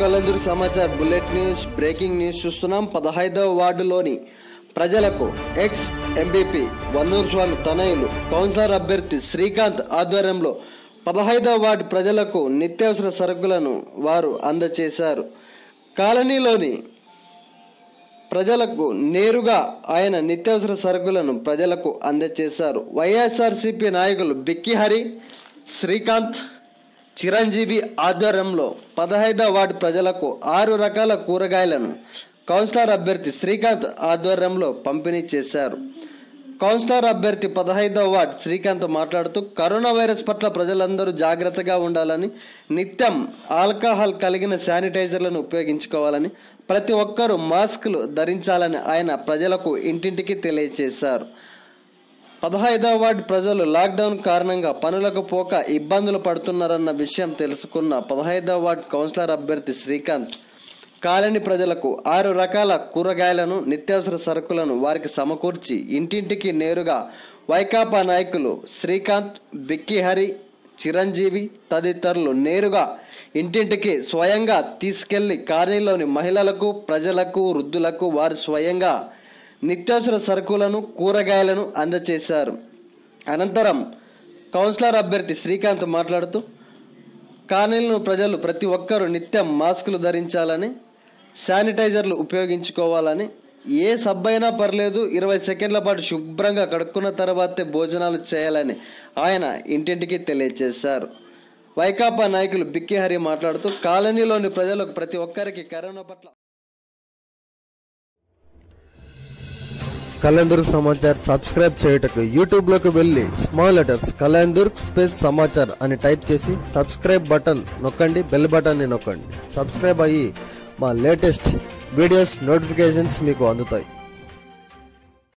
కలందూరు Samachar bullet news breaking news చూస్తున్నాం పదహైదవ వార్డులోని ప్రజలకు ఎక్స్ ఎంబీపీ వన్నూరు స్వామి తనయులు కౌన్సిలర్ అభ్యర్థి శ్రీకాంత్ ఆధ్వర్యంలో పదహైదవ వార్డు ప్రజలకు నిత్యావసర సరుకులను వారు అందజేశారు కాలనీలోని ప్రజలకు నేరుగా ఆయన నిత్యావసర సరుకులను ప్రజలకు అందజేశారు వైఎస్ఆర్సీపీ నాయకులు బిక్కి హరి శ్రీకాంత్ చిరంజీవి ఆధ్వర్యంలో పదహైదవ వార్డు ప్రజలకు ఆరు రకాల కూరగాయలను కౌన్సిలర్ అభ్యర్థి శ్రీకాంత్ ఆధ్వర్యంలో పంపిణీ చేశారు కౌన్సిలర్ అభ్యర్థి పదహైదవ వార్డ్ శ్రీకాంత్ మాట్లాడుతూ కరోనా వైరస్ పట్ల ప్రజలందరూ జాగ్రత్తగా ఉండాలని నిత్యం ఆల్కహాల్ కలిగిన శానిటైజర్లను ఉపయోగించుకోవాలని ప్రతి ఒక్కరూ మాస్కులు ధరించాలని ఆయన ప్రజలకు ఇంటింటికి తెలియజేశారు పదహైదవ వార్డు ప్రజలు లాక్డౌన్ కారణంగా పనులకు పోక ఇబ్బందులు పడుతున్నారన్న విషయం తెలుసుకున్న పదహైదవ వార్డు కౌన్సిలర్ అభ్యర్థి శ్రీకాంత్ కాలనీ ప్రజలకు ఆరు రకాల కూరగాయలను నిత్యావసర సరుకులను వారికి సమకూర్చి ఇంటింటికి నేరుగా వైకాపా నాయకులు శ్రీకాంత్ బిక్కి హరి చిరంజీవి తదితరులు నేరుగా ఇంటింటికి స్వయంగా తీసుకెళ్లి కాలనీలోని మహిళలకు ప్రజలకు వృద్ధులకు వారు స్వయంగా నిత్యావసర సరుకులను కూరగాయలను అందజేశారు అనంతరం కౌన్సిలర్ అభ్యర్థి శ్రీకాంత్ మాట్లాడుతూ కాలనీలను ప్రజలు ప్రతి ఒక్కరూ నిత్యం మాస్కులు ధరించాలని శానిటైజర్లు ఉపయోగించుకోవాలని ఏ సబ్బైనా పర్లేదు ఇరవై సెకండ్ల పాటు శుభ్రంగా కడుక్కున్న తర్వాతే భోజనాలు చేయాలని ఆయన ఇంటింటికి తెలియజేశారు వైకాపా నాయకులు బిక్కి హరి మాట్లాడుతూ కాలనీలోని ప్రజలకు ప్రతి ఒక్కరికి కరోనా పట్ల కలందూర్ సమాచార్ సబ్స్క్రైబ్ చేయుటకు యూట్యూబ్ లోకి వెళ్లి small letters Kalandur space Samachar అని టైప్ చేసి సబ్స్క్రైబ్ బటన్ నొక్కండి బెల్ బటన్ ని నొక్కండి సబ్స్క్రైబ్ అయ్యి మా లేటెస్ట్ వీడియోస్ నోటిఫికేషన్స్ మీకు అందుతాయి